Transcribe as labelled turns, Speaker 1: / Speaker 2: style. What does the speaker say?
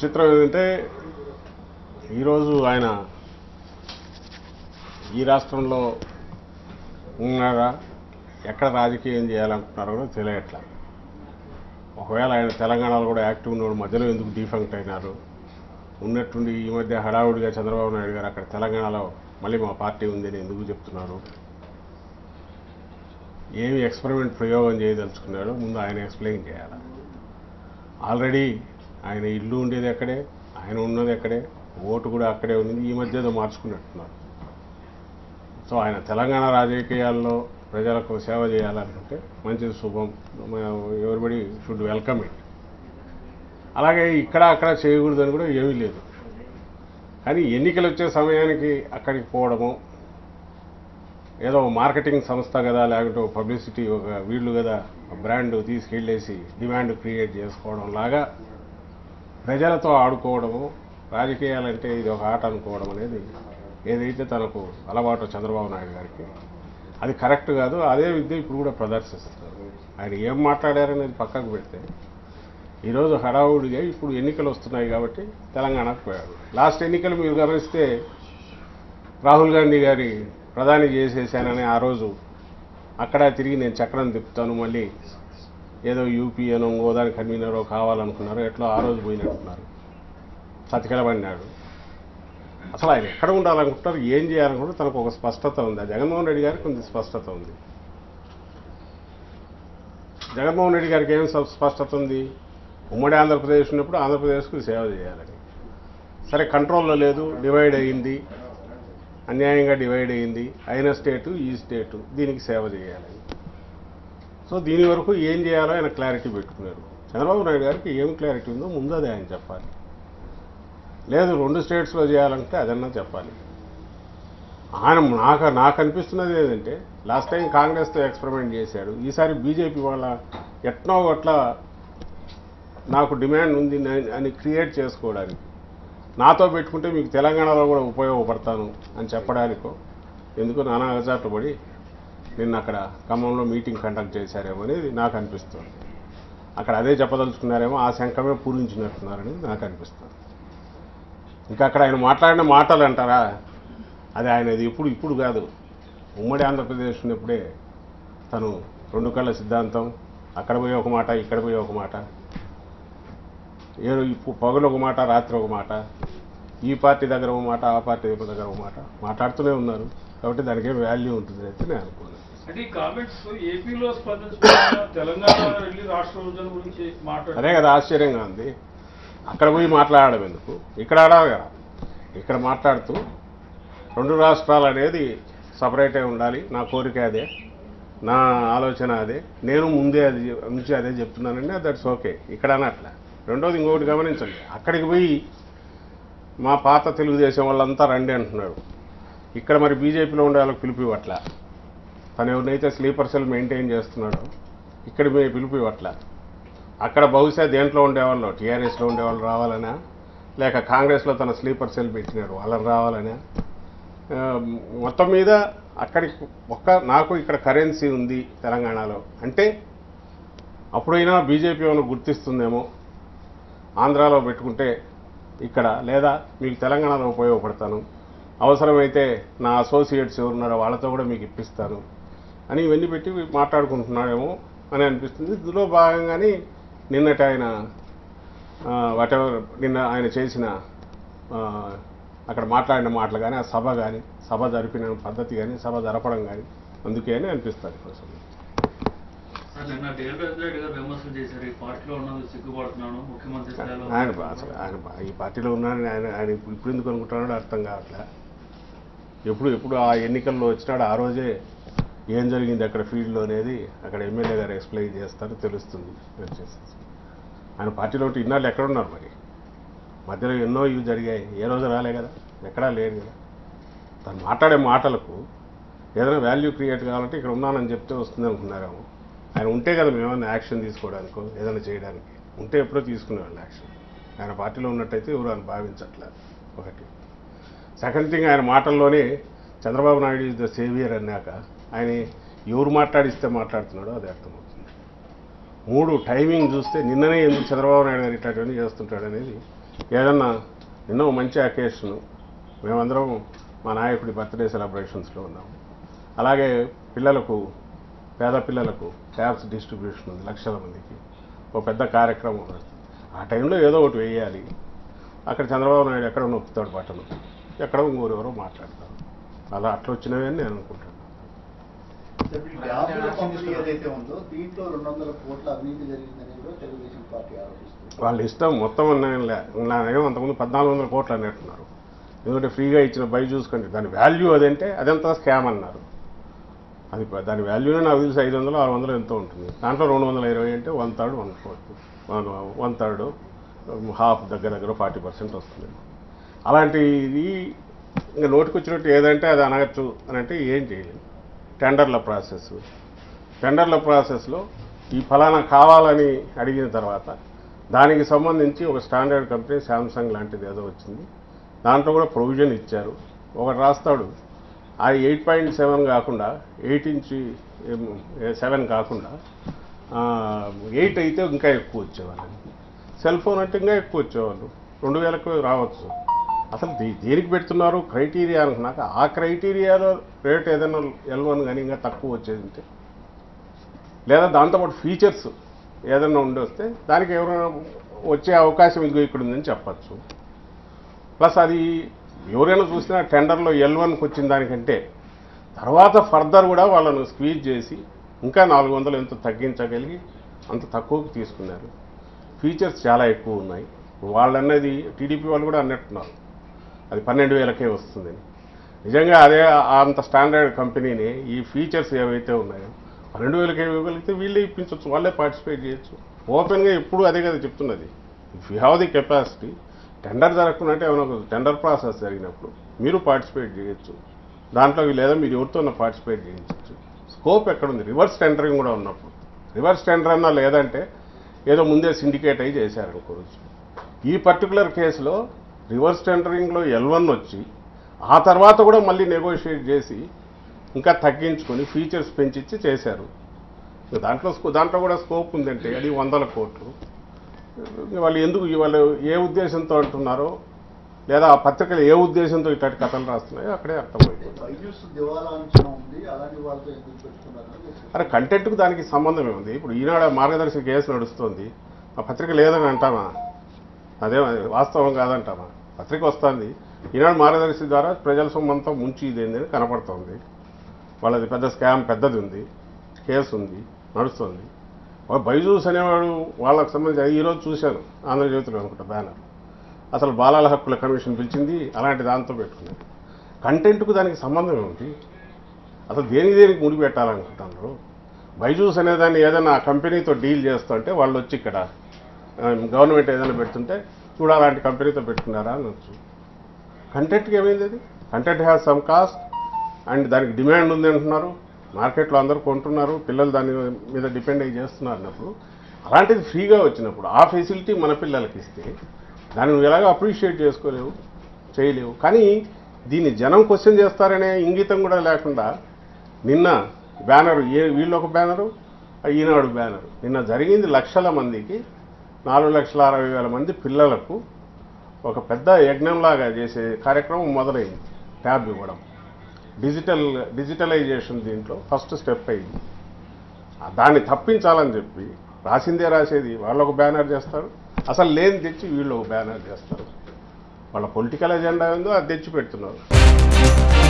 Speaker 1: విచిత్రం ఏంటంటే ఈరోజు ఆయన ఈ రాష్ట్రంలో ఉన్నారా ఎక్కడ రాజకీయం చేయాలనుకుంటున్నారో కూడా తెలియట్లా ఒకవేళ ఆయన తెలంగాణలో కూడా యాక్టివ్ ఉన్నాడు మధ్యలో ఎందుకు డిఫంక్ట్ అయినారు ఉన్నట్టుండి ఈ మధ్య హడావుడిగా చంద్రబాబు నాయుడు గారు అక్కడ తెలంగాణలో మళ్ళీ మా పార్టీ ఉందని ఎందుకు చెప్తున్నారు ఏమి ఎక్స్పెరిమెంట్ ప్రయోగం చేయదలుచుకున్నాడో ముందు ఆయన ఎక్స్ప్లెయిన్ చేయాలి ఆల్రెడీ ఆయన ఇల్లు ఉండేది అక్కడే ఆయన ఉన్నది అక్కడే ఓటు కూడా అక్కడే ఉంది ఈ మధ్య ఏదో మార్చుకున్నట్టున్నారు సో ఆయన తెలంగాణ రాజకీయాల్లో ప్రజలకు సేవ చేయాలనుకుంటే మంచిది శుభం ఎవరిబడి షుడ్ వెల్కమ్ ఇట్ అలాగే ఇక్కడ అక్కడ చేయకూడదని కూడా ఏమీ లేదు కానీ ఎన్నికలు వచ్చే సమయానికి అక్కడికి పోవడము ఏదో మార్కెటింగ్ సంస్థ కదా లేకుంటే ఒక పబ్లిసిటీ ఒక వీళ్ళు కదా బ్రాండ్ తీసుకెళ్ళేసి డిమాండ్ క్రియేట్ చేసుకోవడం లాగా ప్రజలతో ఆడుకోవడము రాజకీయాలంటే ఇది ఒక ఆట అనుకోవడం అనేది ఏదైతే తనకు అలవాటు చంద్రబాబు నాయుడు గారికి అది కరెక్ట్ కాదు అదే విద్య ఇప్పుడు కూడా ప్రదర్శిస్తున్నారు ఆయన ఏం మాట్లాడారనేది పక్కకు పెడితే ఈరోజు హడావుడిగా ఇప్పుడు ఎన్నికలు వస్తున్నాయి కాబట్టి తెలంగాణకు పోయాడు లాస్ట్ ఎన్నికలు మీరు గమనిస్తే రాహుల్ గాంధీ గారి ప్రధాని చేసేసానని ఆ రోజు అక్కడ తిరిగి నేను చక్రం తిప్పుతాను మళ్ళీ ఏదో యూపీ అనో ఇంకోదాని కన్వీనరో కావాలనుకున్నారు ఎట్లా ఆ రోజు పోయినట్టున్నారు సతికిలబడినాడు అసలు ఆయన ఎక్కడ ఉండాలనుకుంటారు ఏం చేయాలనుకుంటారు తనకు ఒక స్పష్టత ఉంది ఆ జగన్మోహన్ రెడ్డి గారికి కొంత స్పష్టత ఉంది జగన్మోహన్ రెడ్డి గారికి ఏం స్ప- స్పష్టత ఉంది ఉమ్మడి ఆంధ్రప్రదేశ్ ఉన్నప్పుడు ఆంధ్రప్రదేశ్కు సేవ చేయాలని సరే కంట్రోల్లో లేదు డివైడ్ అయ్యింది అన్యాయంగా డివైడ్ అయ్యింది అయిన స్టేటు ఈ స్టేటు దీనికి సేవ చేయాలని సో దీని వరకు ఏం చేయాలో ఆయన క్లారిటీ పెట్టుకున్నారు చంద్రబాబు నాయుడు గారికి ఏం క్లారిటీ ఉందో ముందు అది ఆయన చెప్పాలి లేదు రెండు స్టేట్స్లో చేయాలంటే అదన్నా చెప్పాలి ఆయన నాకు నాకు అనిపిస్తున్నది ఏంటంటే లాస్ట్ టైం కాంగ్రెస్తో ఎక్స్పెరిమెంట్ చేశాడు ఈసారి బీజేపీ వాళ్ళ ఎట్నో అట్లా నాకు డిమాండ్ ఉంది అని- అని క్రియేట్ చేసుకోవడానికి నాతో పెట్టుకుంటే మీకు తెలంగాణలో కూడా ఉపయోగపడతాను అని చెప్పడానికో ఎందుకో నానా అగచాట్లు పడి నిన్న అక్కడ ఖమ్మంలో మీటింగ్ కండక్ట్ చేశారేమో అనేది నాకు అనిపిస్తుంది అక్కడ అదే చెప్పదలుచుకున్నారేమో ఆ శంఖమే పూరించినట్టున్నారని నాకు అనిపిస్తుంది ఇంకా అక్కడ ఆయన మాట్లాడిన మాటలు అంటారా అది ఆయనది ఇప్పుడు ఇప్పుడు కాదు ఉమ్మడి ఆంధ్రప్రదేశ్ ఉన్నప్పుడే తను రెండు కళ్ళ సిద్ధాంతం అక్కడ పోయి ఒక మాట ఇక్కడ పోయి ఒక మాట ఏదో ఇప్పుడు పగలు ఒక మాట రాత్రి ఒక మాట ఈ పార్టీ దగ్గర ఒక మాట ఆ పార్టీ దగ్గర ఒక మాట మాట్లాడుతూనే ఉన్నారు కాబట్టి దానికి ఏం వాల్యూ ఉంటుంది అయితే నేను అనుకున్నాను
Speaker 2: అంటే ఈ కామెంట్స్ ఏపీలో స్పందించకుండా తెలంగాణ వెళ్ళి రాష్ట్ర విభజన గురించి
Speaker 1: అదే
Speaker 2: మాట్లాడారు
Speaker 1: కదా ఆశ్చర్యంగా ఉంది అక్కడ పోయి మాట్లాడడం ఎందుకు ఇక్కడ ఆడాలి కదా ఇక్కడ మాట్లాడుతూ రెండు రాష్ట్రాలు అనేది సపరేటే ఉండాలి నా కోరిక అదే నా ఆలోచన అదే నేను ముందే అది నుంచి అదే చెప్తున్నానండి దట్స్ ఓకే ఇక్కడ అట్లా రెండోది ఇంకొకటి గమనించండి అక్కడికి పోయి మా పాత తెలుగుదేశం వాళ్ళంతా రండి అంటున్నాడు ఇక్కడ మరి బీజేపీలో ఉండే వాళ్ళకి పిలుపు ఇవ్వట్ల తను ఎవరినైతే స్లీపర్ సెల్ మెయింటైన్ చేస్తున్నాడో ఇక్కడ మీ పిలుపు ఇవ్వట్ల అక్కడ బహుశా దేంట్లో ఉండేవాళ్ళు టీఆర్ఎస్లో ఉండేవాళ్ళు రావాలనా లేక కాంగ్రెస్లో తన స్లీపర్ సెల్ పెట్టినాడు వాళ్ళని రావాలనా ఆ, మొత్తం మీద అక్కడికి ఒక్క నాకు ఇక్కడ కరెన్సీ ఉంది తెలంగాణలో అంటే అప్పుడైనా బీజేపీ ఏమైనా గుర్తిస్తుందేమో ఆంధ్రాలో పెట్టుకుంటే ఇక్కడ లేదా మీకు తెలంగాణలో ఉపయోగపడతాను అవసరమైతే నా అసోసియేట్స్ ఎవరున్నారో వాళ్ళతో కూడా మీకు ఇప్పిస్తాను అని ఇవన్నీ పెట్టి మాట్లాడుకుంటున్నాడేమో అని అనిపిస్తుంది ఇందులో భాగంగానే నిన్నటి ఆయన వాటెవర్ నిన్న ఆయన చేసిన ఆ, అక్కడ మాట్లాడిన మాటలు కానీ ఆ సభ కానీ సభ జరిపిన పద్ధతి కానీ సభ జరపడం కానీ అందుకే అని అనిపిస్తుంది కోసం
Speaker 3: సార్ నిన్న డేల్ రెడ్డి గారు విమర్శలు చేశారు ఈ పార్టీలో ఉన్నందుకు సిగ్గుపడుతున్నాను ముఖ్యమంత్రి స్థాయిలో
Speaker 1: ఆయన బా- అసలు ఆయన బా- ఈ పార్టీలో ఉన్నారని ఆయన ఆయన ఇప్పుడు ఇప్పుడు ఎందుకు అనుకుంటున్నాడో అర్థం కావట్లే ఎప్పుడు ఎప్పుడు ఆ ఎన్నికల్లో వచ్చినాడు ఆ రోజే ఏం జరిగింది అక్కడ ఫీల్డ్లో అనేది అక్కడ ఎమ్మెల్యే గారు ఎక్స్ప్లెయిన్ చేస్తారు తెలుస్తుంది వచ్చేసి ఆయన పార్టీలో ఉంటే ఇన్నాళ్ళు ఎక్కడ ఉన్నారు మరి మధ్యలో ఎన్నో ఇవి జరిగాయి ఏ రోజు రాలే కదా ఎక్కడా లేడు కదా తను మాట్లాడే మాటలకు ఏదైనా వాల్యూ క్రియేట్ కావాలంటే ఇక్కడ ఉన్నానని చెప్తే వస్తుంది అనుకున్నారేమో ఆయన ఉంటే కదా మేమన్నా యాక్షన్ తీసుకోవడానికో ఏదైనా చేయడానికి ఉంటే ఎప్పుడో తీసుకునేవాళ్ళు యాక్షన్ ఆయన పార్టీలో ఉన్నట్టయితే ఎవరు అని భావించట్లేదు ఒకటి సెకండ్ థింగ్ ఆయన మాటల్లోనే Chandrababu Naidu is the saviour అన్నాక ఆయన ఎవరు మాట్లాడిస్తే మాట్లాడుతున్నాడో అది అర్థమవుతుంది మూడు టైమింగ్ చూస్తే నిన్ననే ఎందుకు చంద్రబాబు నాయుడు గారు ఇట్లాంటివన్నీ చేస్తుంటాడు అనేది ఏదన్నా ఎన్నో మంచి అకేషన్ మేమందరం మా నాయకుడి బర్త్డే సెలబ్రేషన్స్లో ఉన్నాము అలాగే పిల్లలకు పేద పిల్లలకు ట్యాబ్స్ డిస్ట్రిబ్యూషన్ ఉంది లక్షల మందికి ఒక పెద్ద కార్యక్రమం ఉన్నది ఆ టైంలో ఏదో ఒకటి వేయాలి అక్కడ చంద్రబాబు నాయుడు ఎక్కడ నొప్పుతాడు బట్టలు ఎక్కడ ఇంకోరెవరో మాట్లాడతారు అలా అట్లా వచ్చినవి అని నేను అనుకుంటాను
Speaker 4: ఇప్పుడు డ్యాముల పంపిణీ ఏదైతే ఉందో దీంట్లో రెండు వందల కోట్ల అవినీతి జరిగిందని కూడా తెలుగుదేశం పార్టీ ఆరోపిస్తుంది
Speaker 1: వాళ్ళ ఇష్టం మొత్తం ఉన్నాయంలే నాకేమో అంతకుముందు పద్నాలుగు వందల కోట్లు అన్నట్టున్నారు ఎందుకంటే ఫ్రీగా ఇచ్చిన బైజూస్ కంటే దాని వాల్యూ అదంటే అదంతా స్కామ్ అన్నారు అది ప- దాని వాల్యూనే నాకు తెలిసి ఐదు వందలు ఆరు వందలు ఎంతో ఉంటుంది దాంట్లో రెండు వందల ఇరవై అంటే one third one fourth one one third half దగ్గర దగ్గర ఫార్టీ పర్సెంట్ వస్తుంది అలాంటిది ఇంకా నోటికొచ్చినట్టు ఏదంటే అది అనగచ్చు అని అంటే ఏం చేయలేము టెండర్ల ప్రాసెస్ టెండర్ల ప్రాసెస్లో ఈ ఫలానా కావాలని అడిగిన తర్వాత దానికి సంబంధించి ఒక స్టాండర్డ్ కంపెనీ శాంసంగ్ లాంటిది ఏదో వచ్చింది దాంట్లో కూడా ప్రొవిజన్ ఇచ్చారు ఒకటి రాస్తాడు ఆ ఎయిట్ పాయింట్ సెవెన్ కాకుండా ఎయిట్ ఇంచ్ సెవెన్ కాకుండా ఎయిట్ అయితే ఇంకా ఎక్కువ వచ్చేవాళ్ళని సెల్ ఫోన్ అంటే ఇంకా ఎక్కువ వచ్చేవాళ్ళు రెండు వేలకు రావచ్చు అసలు దే- దేనికి పెడుతున్నారు క్రైటీరియా అనుకున్నాక ఆ క్రైటీరియాలో రేట్ ఏదైనా ఎల్ వన్ కానీ ఇంకా తక్కువ వచ్చేది ఉంటే లేదా దాంతోపాటు ఫీచర్స్ ఏదైనా ఉండి వస్తే దానికి ఎవరైనా వచ్చే అవకాశం ఇదిగో ఇక్కడ ఉందని చెప్పచ్చు ప్లస్ అది ఎవరైనా చూసినా టెండర్లో ఎల్ వన్కి వచ్చిన దానికంటే తర్వాత ఫర్దర్ కూడా వాళ్ళను స్క్వీజ్ చేసి ఇంకా నాలుగు వందలు ఎంత తగ్గించగలిగి అంత తక్కువకి తీసుకున్నారు ఫీచర్స్ చాలా ఎక్కువ ఉన్నాయి వాళ్ళు అన్నది టీడీపీ వాళ్ళు కూడా అన్నట్టున్నారు అది పన్నెండు వేలకే వస్తుందని నిజంగా అదే ఆ అంత స్టాండర్డ్ కంపెనీని ఈ ఫీచర్స్ ఏవైతే ఉన్నాయో పన్నెండు వేలకే ఇవ్వగలిగితే వీళ్ళే ఇప్పించవచ్చు వాళ్ళే పార్టిసిపేట్ చేయొచ్చు ఓపెన్గా ఎప్పుడు అదే కదా చెప్తున్నది if you have the capacity tender జరగకున్నట్టే ఏమైనా ఒక టెండర్ ప్రాసెస్ జరిగినప్పుడు మీరు పార్టిసిపేట్ చేయొచ్చు దాంట్లో లేదా మీరు ఎవరితో పార్టిసిపేట్ చేయించవచ్చు స్కోప్ ఎక్కడుంది రివర్స్ టెండరింగ్ కూడా ఉన్నప్పుడు రివర్స్ టెండర్ అన్నా లేదంటే ఏదో ముందే సిండికేట్ అయి చేశారనుకోవచ్చు ఈ పర్టికులర్ కేసులో రివర్స్ టెండరింగ్లో ఎల్ వన్ వచ్చి ఆ తర్వాత కూడా మళ్ళీ నెగోషియేట్ చేసి ఇంకా తగ్గించుకొని ఫీచర్స్ పెంచిచ్చి చేశారు ఇక దాంట్లో స్కో దాంట్లో కూడా స్కోప్ ఉందంటే అది వందల కోట్లు ఇక వాళ్ళు ఎందుకు వాళ్ళు ఏ ఉద్దేశంతో అంటున్నారో లేదా ఆ పత్రికలు ఏ ఉద్దేశంతో ఇట్లాంటి కథలు రాస్తున్నాయో అక్కడే అర్థమైపోతుంది
Speaker 4: బైజూస్ దివాలా అంచనా ఉంది అలాంటి వాళ్ళతో ఎందుకు పెట్టుకున్నారని
Speaker 1: అరే కంటెంట్కు దానికి సంబంధం ఏముంది ఇప్పుడు ఈనాడు మార్గదర్శి కేసు నడుస్తుంది ఆ పత్రిక లేదని అంటామా అదే వాస్తవం కాదంటామా పత్రిక వస్తుంది ఈనాడు మార్గదర్శి ద్వారా ప్రజల సొమ్మంతా ముంచి ఇదేంది అని కనపడుతోంది వాళ్ళది పెద్ద స్కామ్ పెద్దది ఉంది కేసు ఉంది నడుస్తుంది ఒక బైజూస్ అనేవాడు వాళ్ళకి సంబంధించి ఈరోజు చూశాను ఆంధ్రజ్యోతిలో అనుకుంటా బ్యానర్ అసలు బాలల హక్కుల కమిషన్ పిలిచింది అలాంటి దాంతో పెట్టుకున్నారు కంటెంట్కు దానికి సంబంధం ఏమిటి అసలు దేనికి దేనికి ముడి పెట్టాలనుకుంటున్నారు బైజూస్ అనేదాన్ని ఏదైనా ఆ కంపెనీతో డీల్ చేస్తుంటే వాళ్ళు వచ్చి ఇక్కడ ఆ, గవర్నమెంట్ ఏదైనా పెడుతుంటే చూడ అలాంటి కంపెనీతో పెట్టుకున్నారా అనొచ్చు కంటెంట్కి ఏమైంది అది content has some cost and దానికి డిమాండ్ ఉంది అంటున్నారు మార్కెట్లో అందరూ కొంటున్నారు పిల్లలు దాని మీద డిపెండ్ అయ్యి చేస్తున్నారు అన్నప్పుడు అలాంటిది ఫ్రీగా వచ్చినప్పుడు ఆ ఫెసిలిటీ మన పిల్లలకి ఇస్తే దాన్ని నువ్వు ఎలాగో అప్రిషియేట్ చేసుకోలేవు చేయలేవు కానీ దీన్ని జనం క్వశ్చన్ చేస్తారనే ఇంగితం కూడా లేకుండా నిన్న బ్యానరు ఏ వీళ్ళు ఒక బ్యానరు ఈనాడు బ్యానరు నిన్న జరిగింది లక్షల మందికి నాలుగు లక్షల అరవై వేల మంది పిల్లలకు ఒక పెద్ద యజ్ఞంలాగా చేసే కార్యక్రమం మొదలైంది ట్యాబ్ ఇవ్వడం డిజిటల్ డిజిటలైజేషన్ దీంట్లో ఫస్ట్ స్టెప్ అయింది ఆ దాన్ని తప్పించాలని చెప్పి రాసిందే రాసేది వాళ్ళు ఒక బ్యానర్ చేస్తారు అసలు లేని తెచ్చి వీళ్ళు ఒక బ్యానర్ చేస్తారు వాళ్ళ పొలిటికల్ ఎజెండా ఏందో అది తెచ్చి పెడుతున్నారు